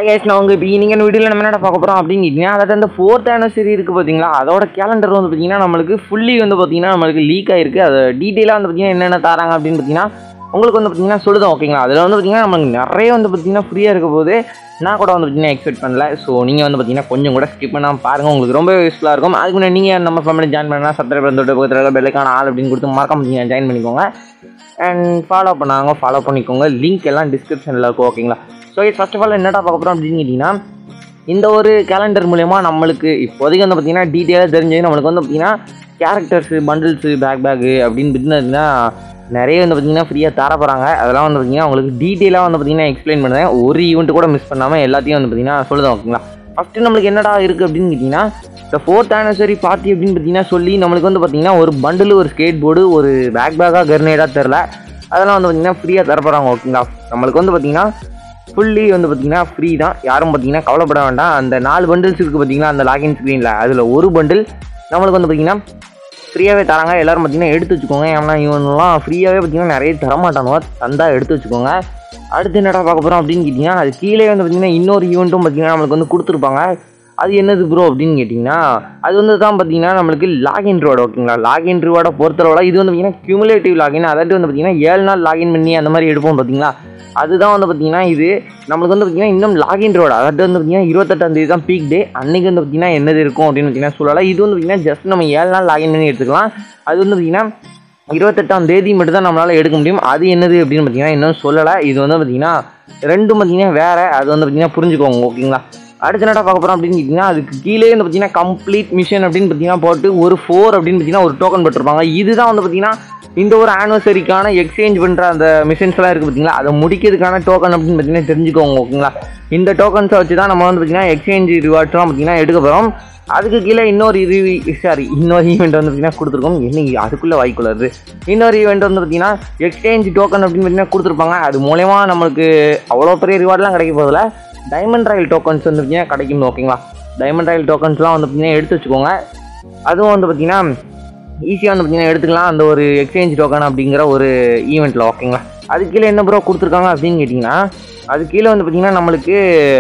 guys நான் உங்கள் இப்போ நீங்கள் வீடியோவில் நம்ம என்ன பார்க்க போகிறோம் அப்படின்னு கேட்டிங்கன்னா அதாவது அந்த ஃபோர்த் ஆனிவர்சரி இருக்குது பார்த்தீங்களா அதோட கேலண்டர் வந்து பார்த்தீங்கன்னா நம்மளுக்கு ஃபுல்லி வந்து பார்த்தீங்கன்னா நம்மளுக்கு லீக் ஆயிருக்கு அது டீட்டெயிலாக வந்து பார்த்தீங்கன்னா என்னென்ன தராங்க அப்படின்னு பார்த்தீங்கன்னா உங்களுக்கு வந்து பார்த்தீங்கன்னா சொல்லுதோம் ஓகேங்களா அதில் வந்து பார்த்தீங்கன்னா நம்மளுக்கு நிறைய வந்து பார்த்தீங்கன்னா ஃப்ரீயாக இருக்க போது நான் கூட வந்து பார்த்தீங்கன்னா எக்ஸ்பெக்ட் பண்ணல ஸோ நீங்கள் வந்து பார்த்தீங்கன்னா கொஞ்சம் கூட ஸ்கிப் பண்ணாமல் பாருங்கள் உங்களுக்கு ரொம்ப யூஸ்ஃபுல்லாக இருக்கும் அதுக்கு முன்னாடி நீங்கள் நம்ம ஃபேமிலி ஜாயின் பண்ணால் சப்ஸ்கிரைப் பண்ணிட்டு பக்கத்தில் பெல்லைக்கான ஆள் அப்படின்னு கொடுத்து மறக்காம பார்த்தீங்கன்னா ஜாயின் பண்ணிக்கோங்க அண்ட் ஃபாலோ பண்ணாங்க ஃபாலோ பண்ணிக்கோங்க லிங்க் எல்லாம் டிஸ்கிரிப்ஷனில் இருக்கும் ஓகேங்களா ஸோ இது ஃபர்ஸ்ட் ஆஃப் ஆல் என்னடா பார்க்க போகிறோம் அப்படின்னு கேட்டிங்கன்னா இந்த ஒரு கேலண்டர் மூலயமா நம்மளுக்கு இப்போதைக்கு வந்து பார்த்திங்கன்னா டீட்டெயிலாக தெரிஞ்சது நம்மளுக்கு வந்து பார்த்திங்கன்னா கேரக்டர்ஸு பண்டில்ஸு பேக் பேக்கு அப்படின்னு பார்த்தீங்கன்னா நிறைய வந்து பார்த்திங்கன்னா ஃப்ரீயாக தர போகிறாங்க அதெல்லாம் வந்து பார்த்திங்கன்னா உங்களுக்கு டீட்டெயிலாக வந்து பார்த்திங்கன்னா எக்ஸ்பிளைன் பண்ணுறேன் ஒரு ஈவெண்ட் கூட மிஸ் பண்ணாமல் எல்லாத்தையும் வந்து பார்த்திங்கன்னா சொல்லுதேன் ஓகேங்களா ஃபஸ்ட்டு நம்மளுக்கு என்னடா இருக்குது அப்படின்னு கேட்டிங்கன்னா இந்த ஃபோர்த் ஆனிவர்சரி பார்ட்டி அப்படின்னு பார்த்தீங்கன்னா சொல்லி நம்மளுக்கு வந்து பார்த்திங்கன்னா ஒரு பண்டில் ஒரு ஸ்கேட் போர்டு ஒரு பேக் பேக்காக கர்னேடாக தெரில அதெல்லாம் வந்து பார்த்திங்கன்னா ஃப்ரீயாக தர போகிறாங்க ஓகேங்களா நம்மளுக்கு வந்து பார்த்திங்கன்னா ஃபுல்லி வந்து பார்த்திங்கன்னா ஃப்ரீ தான் யாரும் பார்த்தீங்கன்னா கவலைப்பட வேண்டாம் அந்த நாலு பண்டில்ஸ் இருக்குது பார்த்தீங்களா அந்த லாகின் ஸ்க்ரீனில் அதில் ஒரு பண்டில் நம்மளுக்கு வந்து பார்த்திங்கன்னா ஃப்ரீயாகவே தராங்க எல்லோரும் பார்த்தீங்கன்னா எடுத்து வச்சுக்கோங்க ஏன்னா இவனெலாம் ஃப்ரீயாகவே பார்த்தீங்கன்னா நிறைய தரமாட்டானுவோ தந்தா எடுத்து வச்சுக்கோங்க அடுத்து என்னடா பார்க்க போகிறோம் அப்படின்னு கேட்டிங்கன்னா அது கீழே வந்து பார்த்திங்கன்னா இன்னொரு ஈவெண்ட்டும் பார்த்திங்கன்னா நம்மளுக்கு வந்து கொடுத்துருப்பாங்க அது என்னது ப்ரோ அப்படின்னு கேட்டிங்கன்னா அது வந்து தான் பார்த்தீங்கன்னா நம்மளுக்கு லாகின் ரிவார்டு ஓகேங்களா லாகின் ரிவார்டை பொறுத்தளவில் இது வந்து பார்த்திங்கன்னா கியூமுலேட்டிவ் லாகின் அதாவது வந்து பார்த்திங்கன்னா ஏழு நாள் லாகின் பண்ணி அந்த மாதிரி எடுப்போம் பார்த்தீங்களா அதுதான் வந்து பார்த்திங்கன்னா இது நம்மளுக்கு வந்து பார்த்திங்கன்னா இன்னும் லாகின் ரோடு அதாவது வந்து பார்த்திங்கன்னா இருபத்தெட்டாம் தேதி தான் பீக் டே அன்றைக்கி வந்து பார்த்திங்கன்னா என்னது இருக்கும் அப்படின்னு பார்த்திங்கன்னா சொல்லலாம் இது வந்து பார்த்திங்கன்னா ஜஸ்ட் நம்ம ஏழு நாள் லாகின் பண்ணி எடுத்துக்கலாம் அது வந்து பார்த்திங்கன்னா இருபத்தெட்டாம் தேதி மட்டும் தான் நம்மளால் எடுக்க முடியும் அது என்னது அப்படின்னு பார்த்தீங்கன்னா இன்னும் சொல்லலை இது வந்து பார்த்தீங்கன்னா ரெண்டும் பார்த்தீங்கன்னா வேறு அது வந்து பார்த்தீங்கன்னா புரிஞ்சுக்கோங்க ஓகேங்களா அடுத்த என்னடா பார்க்க போகிறோம் அப்படின்னு கேட்டிங்கன்னா அதுக்கு கீழே வந்து பார்த்தீங்கன்னா கம்ப்ளீட் மிஷன் அப்படின்னு பார்த்தீங்கன்னா போட்டு ஒரு ஃபோர் அப்படின்னு பார்த்தீங்கன்னா ஒரு டோக்கன் போட்டிருப்பாங்க இதுதான் வந்து பார்த்தீங்கன்னா இந்த ஒரு ஆனிவர்சரிக்கான எக்ஸ்சேஞ்ச் பண்ணுற அந்த மிஷின்ஸ்லாம் இருக்குது பார்த்தீங்களா அதை முடிக்கிறதுக்கான டோக்கன் அப்படின்னு பார்த்தீங்கன்னா தெரிஞ்சுக்கோங்க ஓகேங்களா இந்த டோக்கன்ஸை வச்சு தான் நம்ம வந்து பார்த்தீங்கன்னா எக்ஸ்சேஞ்ச் ரிவார்ட்ஸ்லாம் பார்த்தீங்கன்னா எடுக்க போகிறோம் அதுக்கு கீழே இன்னொரு ரிவி சாரி இன்னொரு ஈவெண்ட் வந்து பார்த்தீங்கன்னா கொடுத்துருக்கோம் என்ன அதுக்குள்ளே வாய்க்குள்ளது இன்னொரு ஈவெண்ட் வந்து பார்த்தீங்கன்னா எக்ஸ்சேஞ்ச் டோக்கன் அப்படின்னு பார்த்தீங்கன்னா கொடுத்துருப்பாங்க அது மூலயமா நம்மளுக்கு அவ்வளோ பெரிய ரிவார்ட்லாம் கிடைக்க போதில்ல டைமண்ட் ராயல் டோக்கன்ஸ் வந்து பார்த்தீங்கன்னா கிடைக்கும் ஓகேங்களா டைமண்ட் ராயல் டோக்கன்ஸ்லாம் வந்து பார்த்தீங்கன்னா எடுத்து வச்சுக்கோங்க அதுவும் வந்து பார்த்தீங்கன்னா ஈஸியாக வந்து பார்த்தீங்கன்னா எடுத்துக்கலாம் அந்த ஒரு எக்ஸ்சேஞ்ச் டோக்கன் அப்படிங்கிற ஒரு ஈவெண்ட்டில் ஓகேங்களா அது கீழே என்ன ப்ரோ கொடுத்துருக்காங்க அப்படின்னு கேட்டிங்கன்னா அது கீழே வந்து பார்த்தீங்கன்னா நம்மளுக்கு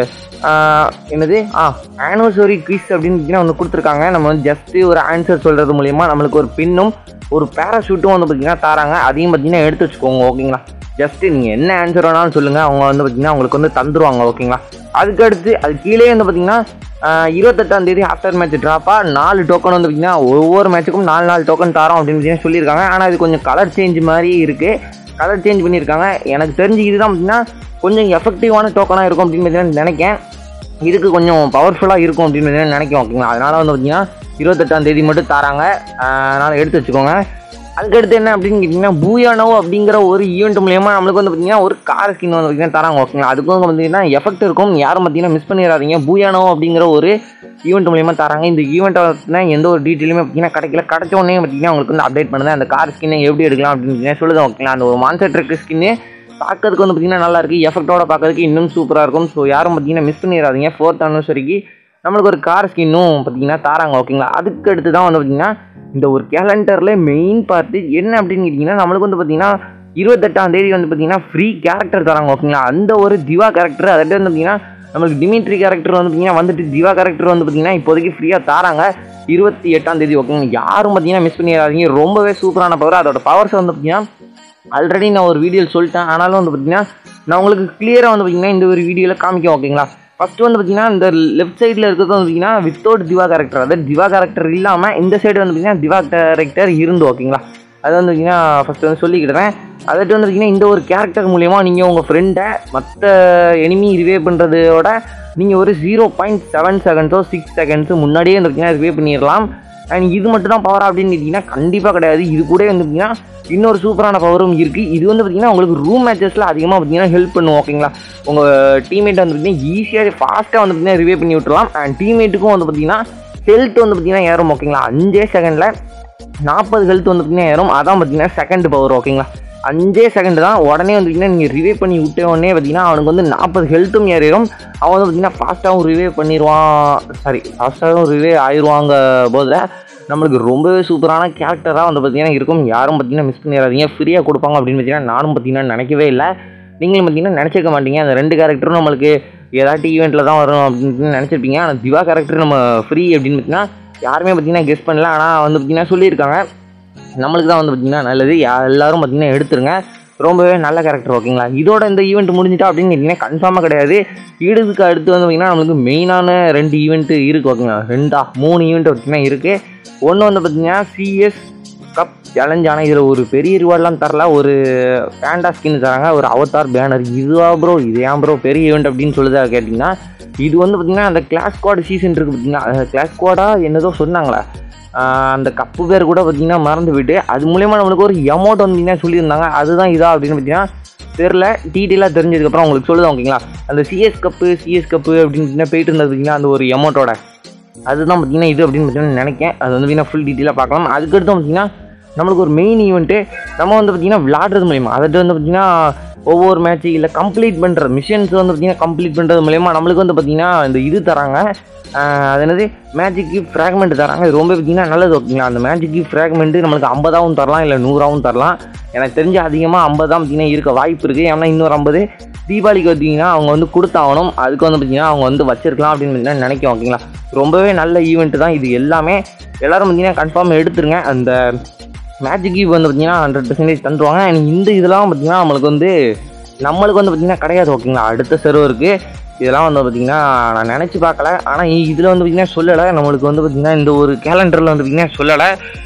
என்னது ஆ ஆனிவர்சரி குவிஸ் அப்படின்னு பார்த்தீங்கன்னா ஒன்று கொடுத்துருக்காங்க நம்ம வந்து ஜஸ்ட்டு ஒரு ஆன்சர் சொல்கிறது மூலிமா நம்மளுக்கு ஒரு பின்னும் ஒரு பேராஷூட்டும் வந்து பார்த்தீங்கன்னா தராங்க அதையும் பார்த்தீங்கன்னா எடுத்து வச்சுக்கோங்க ஓகேங்களா ஜஸ்ட்டு நீங்கள் என்ன ஆன்சர் வேணாலும் சொல்லுங்கள் அவங்க வந்து பார்த்தீங்கன்னா உங்களுக்கு வந்து தந்துருவாங்க ஓகேங்களா அதுக்கடுத்து அது கீழே வந்து பார்த்தீங்கன்னா இருபத்தெட்டாம் தேதி ஆஃப்டர் மேட்ச் ட்ராப்பாக நாலு டோக்கன் வந்து பார்த்தீங்கன்னா ஒவ்வொரு மேட்ச்சுக்கும் நாலு நாலு டோக்கன் தரோம் அப்படின்னு பார்த்தீங்கன்னா சொல்லியிருக்காங்க ஆனால் இது கொஞ்சம் கலர் சேஞ்ச் மாதிரி இருக்குது கலர் சேஞ்ச் பண்ணியிருக்காங்க எனக்கு தெரிஞ்சு இதுதான் பார்த்தீங்கன்னா கொஞ்சம் எஃபெக்டிவான டோக்கனாக இருக்கும் அப்படின்னு பார்த்தீங்கன்னா நினைக்கிறேன் இதுக்கு கொஞ்சம் பவர்ஃபுல்லாக இருக்கும் அப்படின்னு பார்த்தீங்கன்னா நினைக்கிறேன் ஓகேங்களா அதனால் வந்து பார்த்தீங்கன்னா இருபத்தெட்டாம் தேதி மட்டும் தராங்க அதனால் எடுத்து வச்சுக்கோங்க அதுக்கடுத்து என்ன அப்படின்னு கேட்டிங்கன்னா பூயானோ அப்படிங்கிற ஒரு ஈவெண்ட் மூலியமாக நம்மளுக்கு வந்து பார்த்தீங்கன்னா ஒரு கார் ஸ்கின் வந்து பார்த்தீங்கன்னா தராங்க ஓகேங்களா அதுக்கும் வந்து பார்த்தீங்கன்னா எஃபெக்ட் இருக்கும் யாரும் பார்த்தீங்கன்னா மிஸ் பண்ணிடாதீங்க பூயானோ அப்படிங்கிற ஒரு ஈவெண்ட் மூலியமாக தராங்க இந்த ஈவெண்ட்டை பார்த்தீங்கன்னா எந்த ஒரு டீட்டெயிலுமே பார்த்தீங்கன்னா கிடைக்கல கிடைச்ச உடனே பார்த்தீங்கன்னா உங்களுக்கு வந்து அப்டேட் பண்ணுது அந்த கார் ஸ்கின்னை எப்படி எடுக்கலாம் அப்படின்னு சொல்லுது ஓகேங்களா அந்த ஒரு மான்சர் ட்ரக் ஸ்கின்னு பார்க்கறதுக்கு வந்து பார்த்தீங்கன்னா நல்லா இருக்குது எஃபெக்டோட பார்க்கறதுக்கு இன்னும் சூப்பராக இருக்கும் ஸோ யாரும் பார்த்தீங்கன்னா மிஸ் பண்ணிடாதீங்க ஃபோர்த் அனிவர்சரிக்கு நம்மளுக்கு ஒரு கார் ஸ்கின்னும் பார்த்தீங்கன்னா தாராங்க ஓகேங்களா அதுக்கு அடுத்து தான் வந்து பார்த்தீங்கன்னா இந்த ஒரு கேலண்டரில் மெயின் பார்ட்டு என்ன அப்படின்னு கேட்டிங்கன்னா நம்மளுக்கு வந்து பார்த்தீங்கன்னா இருபத்தெட்டாம் தேதி வந்து பார்த்தீங்கன்னா ஃப்ரீ கேரக்டர் தராங்க ஓகேங்களா அந்த ஒரு திவா கேரக்டர் அதாவது வந்து பார்த்தீங்கன்னா நம்மளுக்கு டிமிட்ரி கேரக்டர் வந்து பார்த்தீங்கன்னா வந்துட்டு திவா கேரக்டர் வந்து பார்த்தீங்கன்னா இப்போதைக்கு ஃப்ரீயாக தராங்க இருபத்தி எட்டாம் தேதி ஓகேங்க யாரும் பார்த்தீங்கன்னா மிஸ் பண்ணிடாதீங்க ரொம்பவே சூப்பரான பவர் அதோட பவர்ஸ் வந்து பார்த்தீங்கன்னா ஆல்ரெடி நான் ஒரு வீடியோ சொல்லிட்டேன் ஆனாலும் வந்து பார்த்தீங்கன்னா நான் உங்களுக்கு கிளியராக வந்து பார்த்தீங்கன்னா இந்த ஒரு வீடியோவில் காமிக்கும் ஓகேங்களா ஃபஸ்ட்டு வந்து பார்த்தீங்கன்னா இந்த லெஃப்ட் சைடில் இருக்கிறது வந்து பார்த்தீங்கன்னா வித்தவுட் திவா கேரக்டர் அதாவது திவா கேரக்டர் இல்லாமல் இந்த சைடு வந்து பார்த்தீங்கன்னா திவா கேரக்டர் இருந்து ஓகேங்களா அது வந்து பார்த்தீங்கன்னா ஃபஸ்ட்டு வந்து சொல்லிக்கிட்டேன் அதாட்டு வந்து பார்த்தீங்கன்னா இந்த ஒரு கேரக்டர் மூலியமாக நீங்கள் உங்கள் ஃப்ரெண்டை மற்ற எனிமி ரிவே பண்ணுறதோட நீங்கள் ஒரு ஜீரோ பாயிண்ட் செவன் செகண்ட்ஸோ சிக்ஸ் செகண்ட்ஸோ முன்னாடியே வந்து பார்த்தீங்கன்னா ரிவே பண்ணிடலாம் அண்ட் இது மட்டும் தான் பவர் அப்படின்னு கேட்டிங்கன்னா கண்டிப்பாக கிடையாது இது கூட வந்து பார்த்தீங்கன்னா இன்னொரு சூப்பரான பவரும் இருக்குது இது வந்து பார்த்திங்கன்னா உங்களுக்கு ரூம் மேட்சஸில் அதிகமாக பார்த்தீங்கன்னா ஹெல்ப் பண்ணும் ஓகேங்களா உங்கள் டீம்மேட் வந்து பார்த்திங்கன்னா ஈஸியாக ஃபாஸ்ட்டாக வந்து பார்த்திங்கன்னா ரிவே பண்ணி விட்டுலாம் அண்ட் டீம்மேட்டுக்கும் வந்து பார்த்திங்கன்னா ஹெல்த் வந்து பார்த்திங்கன்னா ஏறும் ஓகேங்களா அஞ்சே செகண்டில் நாற்பது ஹெல்த் வந்து பார்த்திங்கன்னா ஏறும் அதான் பார்த்திங்கன்னா செகண்ட் பவர் ஓகேங்களா அஞ்சே செகண்ட் தான் உடனே வந்துட்டிங்கன்னா நீங்கள் ரிவே பண்ணி விட்ட உடனே பார்த்தீங்கன்னா அவனுக்கு வந்து நாற்பது ஹெல்த்தும் ஏறிடும் அவன் வந்து பார்த்தீங்கன்னா ஃபாஸ்ட்டாகவும் ரிவே பண்ணிடுவான் சாரி ஃபாஸ்ட்டாகவும் ரிவே ஆயிடுவாங்க போதில் நம்மளுக்கு ரொம்பவே சூப்பரான கேரக்டராக வந்து பார்த்தீங்கன்னா இருக்கும் யாரும் பார்த்தீங்கன்னா மிஸ் பண்ணிடாதீங்க ஃப்ரீயாக கொடுப்பாங்க அப்படின்னு பார்த்தீங்கன்னா நானும் பார்த்தீங்கன்னா நினைக்கவே இல்லை நீங்களும் பார்த்தீங்கன்னா நினச்சிக்க மாட்டீங்க அந்த ரெண்டு கேரக்டரும் நம்மளுக்கு ஏதாட்டி ஈவெண்ட்டில் தான் வரும் அப்படின்னு நினச்சிருப்பீங்க ஆனால் திவா கேரக்டர் நம்ம ஃப்ரீ அப்படின்னு பார்த்தீங்கன்னா யாருமே பார்த்தீங்கன்னா கெஸ் பண்ணல ஆனால் வந்து பார்த்தீங்கன்னா சொல்லியிருக்காங்க நம்மளுக்கு தான் வந்து பார்த்தீங்கன்னா நல்லது யா- எல்லாரும் பார்த்தீங்கன்னா எடுத்துருங்க ரொம்பவே நல்ல கேரக்டர் ஓகேங்களா இதோட இந்த ஈவெண்ட் முடிஞ்சிட்டா அப்படின்னு கேட்டிங்கன்னா கன்ஃபார்மாக கிடையாது ஈடுக்கு அடுத்து வந்து பார்த்தீங்கன்னா நம்மளுக்கு மெயினான ரெண்டு ஈவெண்ட்டு இருக்குது ஓகேங்களா ரெண்டா மூணு ஈவெண்ட் பார்த்தீங்கன்னா இருக்குது ஒன்று வந்து பார்த்தீங்கன்னா சிஎஸ் கப் சேலஞ்ச் ஆனால் இதில் ஒரு பெரிய ரிவார்ட்லாம் தரல ஒரு பேண்டா ஸ்கின் தராங்க ஒரு அவதார் பேனர் இதுவா ப்ரோ இது ஏன் ப்ரோ பெரிய ஈவெண்ட் அப்படின்னு சொல்லுதா கேட்டிங்கன்னா இது வந்து பார்த்தீங்கன்னா அந்த கிளாஸ் ஸ்குவாட் சீசன் இருக்குது பார்த்தீங்கன்னா கிளாஸ் ஸ்குவாடாக என்னதோ சொன்னாங்களே ஆஹ் அந்த கப்பு பேர் கூட பார்த்தீங்கன்னா மறந்து போயிட்டு அது மூலயமா நம்மளுக்கு ஒரு அமௌண்ட் வந்தீங்கன்னா சொல்லியிருந்தாங்க அதுதான் இதா அப்படின்னு பார்த்தீங்கன்னா தெரில டீட்டெயிலாக தெரிஞ்சதுக்கப்புறம் உங்களுக்கு சொல்லுது ஓகேங்களா அந்த சிஎஸ் கப்பு சிஎஸ் கப்பு அப்படின்னு பார்த்தீங்கன்னா போயிட்டு இருந்தது பார்த்தீங்கன்னா அந்த ஒரு அமௌண்ட்டோட அதுதான் பார்த்தீங்கன்னா இது அப்படின்னு பார்த்தீங்கன்னா நினைக்கிறேன் அது வந்து பார்த்தீங்கன்னா ஃபுல் டீட்டெயிலாக பார்க்கலாம் அதுக்கடுத்து பார்த்தீங்கன்னா நம்மளுக்கு ஒரு மெயின் ஈவெண்ட்டு நம்ம வந்து பார்த்தீங்கன்னா விளாடுறது மூலியமா அதாவது வந்து பார்த்தீங்கன்னா ஒவ்வொரு மேட்ச்சு இல்லை கம்ப்ளீட் பண்ணுற மிஷன்ஸ் வந்து பார்த்தீங்கன்னா கம்ப்ளீட் பண்ணுறது மூலயமா நம்மளுக்கு வந்து பார்த்தீங்கன்னா இந்த இது தராங்க ஆஹ் அது என்னது மேஜிக் ஃப்ராக்மெண்ட் தராங்க இது ரொம்ப பார்த்தீங்கன்னா நல்லது ஓகேங்களா அந்த மேஜிக் ஃப்ராக்மெண்ட்டு நம்மளுக்கு ஐம்பதாவும் தரலாம் இல்லை நூறாவும் தரலாம் எனக்கு தெரிஞ்ச அதிகமாக ஐம்பது தான் பார்த்தீங்கன்னா இருக்க வாய்ப்பு இருக்குது ஏன்னா இன்னொரு ஐம்பது தீபாவளிக்கு பார்த்தீங்கன்னா அவங்க வந்து கொடுத்தாகணும் அதுக்கு வந்து பார்த்தீங்கன்னா அவங்க வந்து வச்சிருக்கலாம் அப்படின்னு பார்த்தீங்கன்னா நினைக்கும் ஓகேங்களா ரொம்பவே நல்ல ஈவெண்ட் தான் இது எல்லாமே எல்லாரும் பார்த்தீங்கன்னா கன்ஃபார்ம் எடுத்துருங்க அந்த மேஜிக் ஈவ் வந்து பார்த்தீங்கன்னா ஹண்ட்ரட் பர்சன்டேஜ் தந்துருவாங்க And இந்த இதெல்லாம் பார்த்தீங்கன்னா நம்மளுக்கு வந்து நம்மளுக்கு வந்து பார்த்தீங்கன்னா கிடையாது ஓகேங்களா அடுத்த சர்வருக்கு இதெல்லாம் வந்து பார்த்தீங்கன்னா நான் நினச்சி பார்க்கல ஆனால் இதில் வந்து பார்த்தீங்கன்னா சொல்லலை நம்மளுக்கு வந்து பார்த்தீங்கன்னா இந்த ஒரு கேலண்டரில் வந்து பார்த்தீங்கன்னா சொல்லலை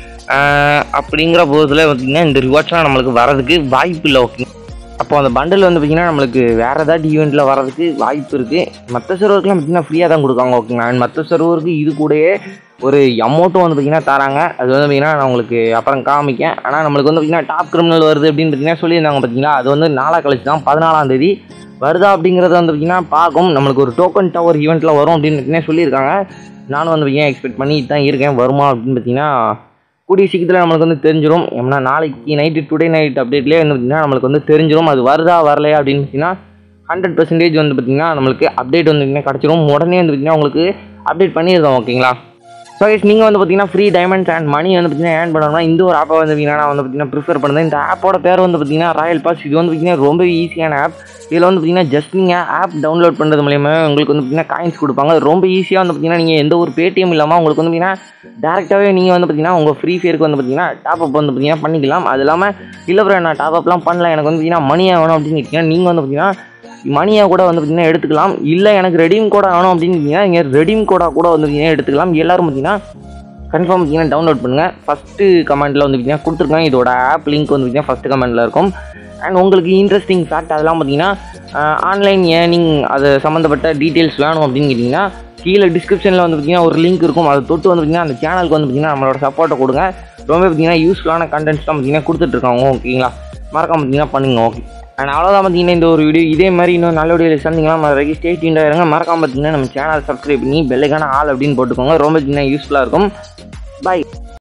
ஆஹ் அப்படிங்கிற போதில் பார்த்தீங்கன்னா இந்த ரிவார்ட்ஸ்லாம் நம்மளுக்கு வரதுக்கு வாய்ப்பு இல்லை ஓகே அப்போ அந்த பண்டில் வந்து பார்த்தீங்கன்னா நம்மளுக்கு வேறு ஏதாட்டி ஈவெண்ட்டில் வரதுக்கு வாய்ப்பு இருக்குது மற்ற சர்வருக்குலாம் பார்த்தீங்கன்னா ஃப்ரீயாக தான் கொடுக்காங்க ஓகேங்களா அண்ட் மற்ற சர்வருக்கு இது கூடயே ஒரு அமௌண்ட்டும் வந்து பார்த்தீங்கன்னா தராங்க அது வந்து பார்த்தீங்கன்னா நான் உங்களுக்கு அப்புறம் காமிக்கேன் ஆனால் நம்மளுக்கு வந்து பார்த்தீங்கன்னா டாப் கிரிமினல் வருது அப்படின்னு பார்த்தீங்கன்னா சொல்லியிருந்தாங்க பார்த்தீங்களா அது வந்து நாளா கழிச்சு தான் பதினாலாம் தேதி வருதா அப்படிங்கிறத வந்து பார்த்தீங்கன்னா பார்க்கும் நம்மளுக்கு ஒரு டோக்கன் டவர் ஈவெண்ட்டில் வரும் அப்படின்னு பார்த்தீங்கன்னா சொல்லியிருக்காங்க நானும் வந்து பார்த்தீங்கன்னா எக்ஸ்பெக்ட் பண்ணிட்டு தான் இருக்கேன் வருமா அப்படின்னு பார்த்தீங்கன்னா கூடிய சீக்கிரத்தில் நம்மளுக்கு வந்து தெரிஞ்சிடும் ஏன்னா நாளைக்கு நைட்டு டுடே நைட் அப்டேட்லேயே வந்து பார்த்தீங்கன்னா நம்மளுக்கு வந்து தெரிஞ்சிடும் அது வருதா வரலையா அப்படின்னு பார்த்தீங்கன்னா ஹண்ட்ரட் பர்சன்டேஜ் வந்து பார்த்தீங்கன்னா நம்மளுக்கு அப்டேட் வந்து பார்த்தீங்கன்னா கிடச்சிரும் உடனே வந்து பார்த்தீங்கன்னா உங்களுக்கு அப்டேட் பண்ணியிருக்கோம் ஓகேங்களா ஸோ கைஸ் நீங்கள் வந்து பார்த்தீங்கன்னா ஃப்ரீ டைமண்ட்ஸ் அண்ட் மணி வந்து பார்த்தீங்கன்னா ஏர்ன் பண்ணணும்னா இந்த ஒரு ஆப்பை வந்து பார்த்தீங்கன்னா நான் வந்து பார்த்தீங்கன்னா ப்ரிஃபர் பண்ணுறேன் இந்த ஆப்போட பேர் வந்து பார்த்தீங்கன்னா ராயல் பாஸ் இது வந்து பார்த்தீங்கன்னா ரொம்ப ஈஸியான ஆப் இதில் வந்து பார்த்தீங்கன்னா ஜஸ்ட் நீங்கள் ஆப் டவுன்லோட் பண்ணுறது மூலியமா உங்களுக்கு வந்து பார்த்தீங்கன்னா காயின்ஸ் கொடுப்பாங்க ரொம்ப ஈஸியாக வந்து பார்த்தீங்கன்னா நீங்கள் எந்த ஒரு பேடிஎம் இல்லாமல் உங்களுக்கு வந்து பார்த்தீங்கன்னா டேரெக்டாகவே நீங்கள் வந்து பார்த்தீங்கன்னா உங்கள் ஃப்ரீ ஃபயருக்கு வந்து பார்த்தீங்கன்னா டாப் அப் வந்து பார்த்தீங்கன்னா பண்ணிக்கலாம் அது இல்லாமல் இல்லை ப்ரோ நான் டாப் அப்லாம் பண்ணல எனக்கு வந்து பார்த்தீங்கன்னா மணியாக வேணும் அப்படின்னு கேட்டிங்கன்னா நீங்கள் வந்து பார்த்தீங்கன்னா மணியாக கூட வந்து பார்த்தீங்கன்னா எடுத்துக்கலாம் இல்லை எனக்கு ரெடீம் கோடா வேணும் அப்படின்னு கேட்டிங்கன்னா நீங்கள் ரெடீம் கோடா கூட வந்து பார்த்தீங்கன்னா எடுத்துக்கலாம் எல்லாரும் பார்த்தீங்கன்னா கன்ஃபார்ம் பார்த்தீங்கன்னா டவுன்லோட் பண்ணுங்கள் ஃபஸ்ட்டு கமெண்ட்டில் வந்து பார்த்தீங்கன்னா கொடுத்துருக்கேன் இதோட ஆப் லிங்க் வந்து பார்த்தீங்கன்னா ஃபஸ்ட்டு கமெண்ட்டில் இருக்கும் அண்ட் உங்களுக்கு இன்ட்ரெஸ்டிங் ஃபேக்ட் அதெல்லாம் பார்த்தீங்கன்னா ஆன்லைன் ஏர்னிங் அது சம்மந்தப்பட்ட டீட்டெயில்ஸ் வேணும் அப்படின்னு கேட்டிங்கன்னா கீழே டிஸ்கிரிப்ஷனில் வந்து பார்த்தீங்கன்னா ஒரு லிங்க் இருக்கும் அதை தொட்டு வந்து பார்த்தீங்கன்னா அந்த சேனலுக்கு வந்து பார்த்தீங்கன்னா நம்மளோட சப்போர்ட்டை கொடுங்க ரொம்ப பார்த்தீங்கன்னா யூஸ்ஃபுல்லான கண்டென்ட்ஸ் தான் பார்த்தீங்கன்னா கொடுத்துட்ருக்காங்க ஓகேங்களா மறக்காம பார்த்தீங்கன்னா பண்ணுங்க ஓகே அண்ட் அவ்வளோதான் பார்த்தீங்கன்னா இந்த ஒரு வீடியோ இதே மாதிரி இன்னும் நல்ல வீடியோ சந்திங்களா மறக்க ஸ்டே டியூண்டாக இருங்க மறக்காம பார்த்தீங்கன்னா நம்ம சேனல் சப்ஸ்கிரைப் பண்ணி பெல்லைக்கான ஆள் அப்படின்னு போட்டுக்கோங்க ரொம்ப பார்த்தீங்கன்னா யூஸ்ஃபுல்லாக இருக்கும் பாய்